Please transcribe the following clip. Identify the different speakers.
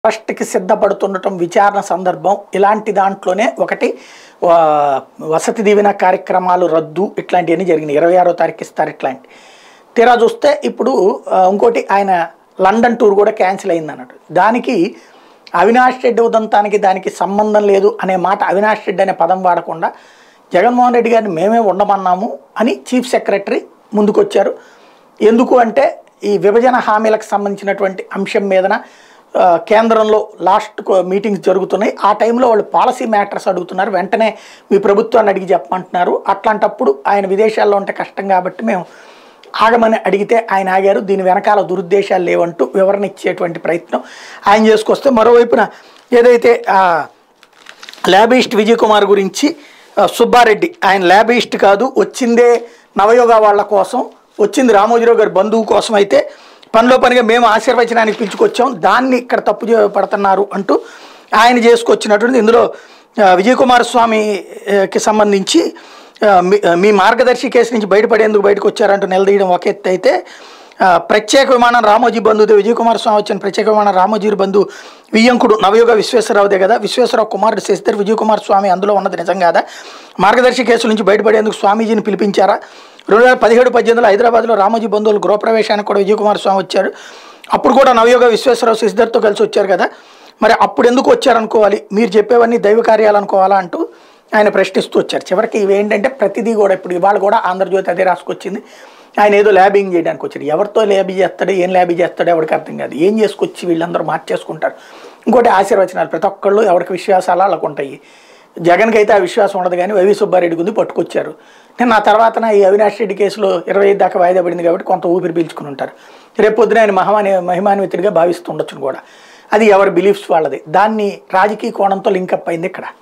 Speaker 1: అరెస్ట్కి సిద్ధపడుతుండటం విచారణ సందర్భం ఇలాంటి దాంట్లోనే ఒకటి ఆ, వసతి దీవెన కార్యక్రమాలు రద్దు ఇట్లాంటివన్నీ జరిగినాయి ఇరవై ఆరో తారీఖు ఇస్తారు ఇట్లాంటి తీరా చూస్తే ఇప్పుడు ఆ, ఇంకోటి ఆయన లండన్ టూర్ కూడా క్యాన్సిల్ అయింది అన్నట్టు దానికి అవినాష్ రెడ్డి ఉదంతానికి దానికి సంబంధం లేదు అనే మాట అవినాష్ రెడ్డి అనే పదం వాడకుండా జగన్మోహన్ రెడ్డి గారిని మేమే ఉండమన్నాము అని చీఫ్ సెక్రటరీ ముందుకొచ్చారు ఎందుకు అంటే ఈ విభజన హామీలకు సంబంధించినటువంటి అంశం మీదన ఆ, కేంద్రంలో లాస్ట్ మీటింగ్స్ జరుగుతున్నాయి ఆ టైంలో వాళ్ళు పాలసీ మ్యాటర్స్ అడుగుతున్నారు వెంటనే మీ ప్రభుత్వాన్ని అడిగి చెప్పమంటున్నారు అట్లాంటప్పుడు ఆయన విదేశాల్లో ఉంటే కష్టం కాబట్టి మేము ఆగమని అడిగితే ఆయన ఆగారు దీని వెనకాల దురుద్దేశాలు లేవంటూ వివరణ ఇచ్చేటువంటి ప్రయత్నం ఆయన చేసుకొస్తే మరోవైపున ఏదైతే ఆ, ల్యాబిస్ట్ విజయ్ కుమార్ గురించి ఆ, సుబ్బారెడ్డి ఆయన ల్యాబిస్ట్ కాదు వచ్చిందే నవయోగ వాళ్ళ కోసం వచ్చింది రామోజీరావు గారి బంధువు కోసం అయితే పనిలో పనిగా మేము ఆశీర్వచనానికి పిలుచుకొచ్చాం దాన్ని ఇక్కడ తప్పు చే- పడుతున్నారు అంటూ ఆయన చేసుకొచ్చినటువంటి ఇందులో ఆ, విజయ్ కుమార్ స్వామికి సంబంధించి ఆ, మీ- మీ మార్గదర్శి కేసు నుంచి బయటపడేందుకు బయటకు వచ్చారంటూ నిలదీయడం ఒక ఎత్తు అయితే ఆ, ప్రత్యేక విమానం రామోజీ బంధువుదే విజయ్ కుమార్ స్వామి వచ్చిన ప్రత్యేక విమానం రామోజీ బంధు వియ్యంకుడు నవయుగ విశ్వేశ్వరరావుదే కదా విశ్వేశ్వరరావు కుమారుడు శశిధర్ విజయ్ కుమార్ స్వామి అందులో ఉన్నది నిజం కాదా మార్గదర్శి కేసుల నుంచి బయటపడేందుకు స్వామీజీని పిలిపించారా రెండు వేల పదిహేడు పద్దెనిమిదిలో హైదరాబాద్లో రామోజీ బంధువులు గృహప్రవేశానికి కూడా విజయ్ కుమార్ స్వామి వచ్చారు అప్పుడు కూడా నవయోగ విశ్వేశ్వరరావు శశిధర్తో కలిసి వచ్చారు కదా మరి అప్పుడు ఎందుకు వచ్చారనుకోవాలి మీరు చెప్పేవన్నీ దైవ కార్యాలు అనుకోవాలా అంటూ ఆయన ప్రశ్నిస్తూ వచ్చారు చివరికి ఇవి ఏంటంటే ప్రతిదీ కూడా ఇప్పుడు ఇవాళ కూడా ఆంధ్రజ్యోతి అదే రాసుకొచ్చింది ఆయన ఏదో ల్యాబింగ్ చేయడానికి వచ్చారు ఎవరితో ల్యాబీ చేస్తాడో ఏం ల్యాబీ చేస్తాడో ఎవరికి అర్థం కాదు ఏం చేసుకొచ్చి వీళ్ళందరూ మార్చేసుకుంటారు ఇంకోటి ఆశీర్వచనాలు ప్రతి ఒక్కళ్ళు ఎవరికి విశ్వాసాలు వాళ్ళకు ఉంటాయి జగన్కి అయితే ఆ విశ్వాసం ఉండదు కానీ వైవి సుబ్బారెడ్డి గుంది పట్టుకొచ్చారు నేను ఆ తర్వాత ఈ అవినాష్ రెడ్డి కేసులో ఇరవై ఐదు దాకా వాయిదా పడింది కాబట్టి కొంత ఊపిరి పీల్చుకుని ఉంటారు రేపు పొద్దున ఆయన మహిమాని మహిమాన్వితుడిగా భావిస్తుండొచ్చు కూడా అది ఎవరి బిలీఫ్స్ వాళ్ళది దాన్ని రాజకీయ కోణంతో లింకప్ అయింది ఇక్కడ